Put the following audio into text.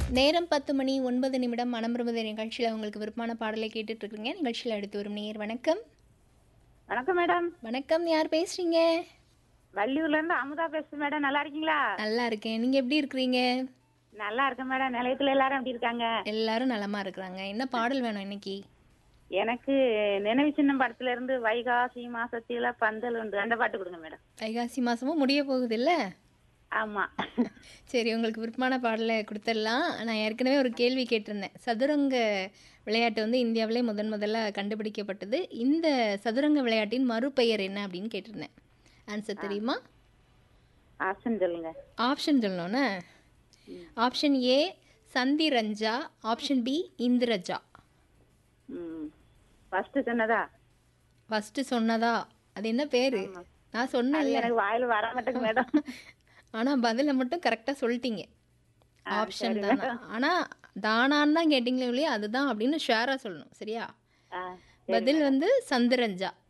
நேரம் பத்து மணி ஒன்பது நிமிடம் மனமிரும்புத நிகழ்ச்சியில் உங்களுக்கு விருப்பமான பாடலை கேட்டுட்டு இருக்கீங்க நிகழ்ச்சியில் அடுத்து வரும் நேர் வணக்கம் வணக்கம் மேடம் வணக்கம் யார் பேசுறீங்க வள்ளியூர்ல இருந்து அமுதா பேசுறேன் மேடம் நல்லா இருக்கீங்களா நல்லா இருக்கேன் நீங்க எப்படி இருக்கிறீங்க நல்லா இருக்கேன் மேடம் நிலையத்துல எல்லாரும் எப்படி இருக்காங்க எல்லாரும் நலமா இருக்கிறாங்க என்ன பாடல் வேணும் இன்னைக்கு எனக்கு நினைவு சின்னம் படத்துல இருந்து வைகாசி மாசத்தில பந்தல் உண்டு அந்த பாட்டு கொடுங்க மேடம் வைகாசி மாசமும் முடிய போகுது இல்ல ஆமா சரி உங்களுக்கு விருப்பமான பாடலை கொடுத்துடலாம் நான் ஏற்கனவே ஒரு கேள்வி கேட்டிருந்தேன் சதுரங்க விளையாட்டு வந்து இந்தியாவிலே முதன் முதல்ல கண்டுபிடிக்கப்பட்டது இந்த சதுரங்க விளையாட்டின் மறுபெயர் என்ன அப்படின்னு கேட்டிருந்தேன் ஆன்சர் தெரியுமா ஆசன் சொல்லுங்க ஆப்ஷன் சொல்லணும்னா option A Chandranja option B Indraja ம் ஃபர்ஸ்ட் சொன்னதா ஃபஸ்ட்டு சொன்னதா அது என்ன பேரு நான் அது சொன்னேன்ல எனக்கு வாயில வர மாட்டேங்க மேடம் ஆனால் பதிலை மட்டும் கரெக்டாக சொல்லிட்டீங்க ஆப்ஷன் தானா ஆனால் தானான்னு தான் கேட்டிங்களே ஒழிய அதுதான் அப்படின்னு ஷேராக சொல்லணும் சரியா ஆ, பதில் வந்து சந்திரஞ்சா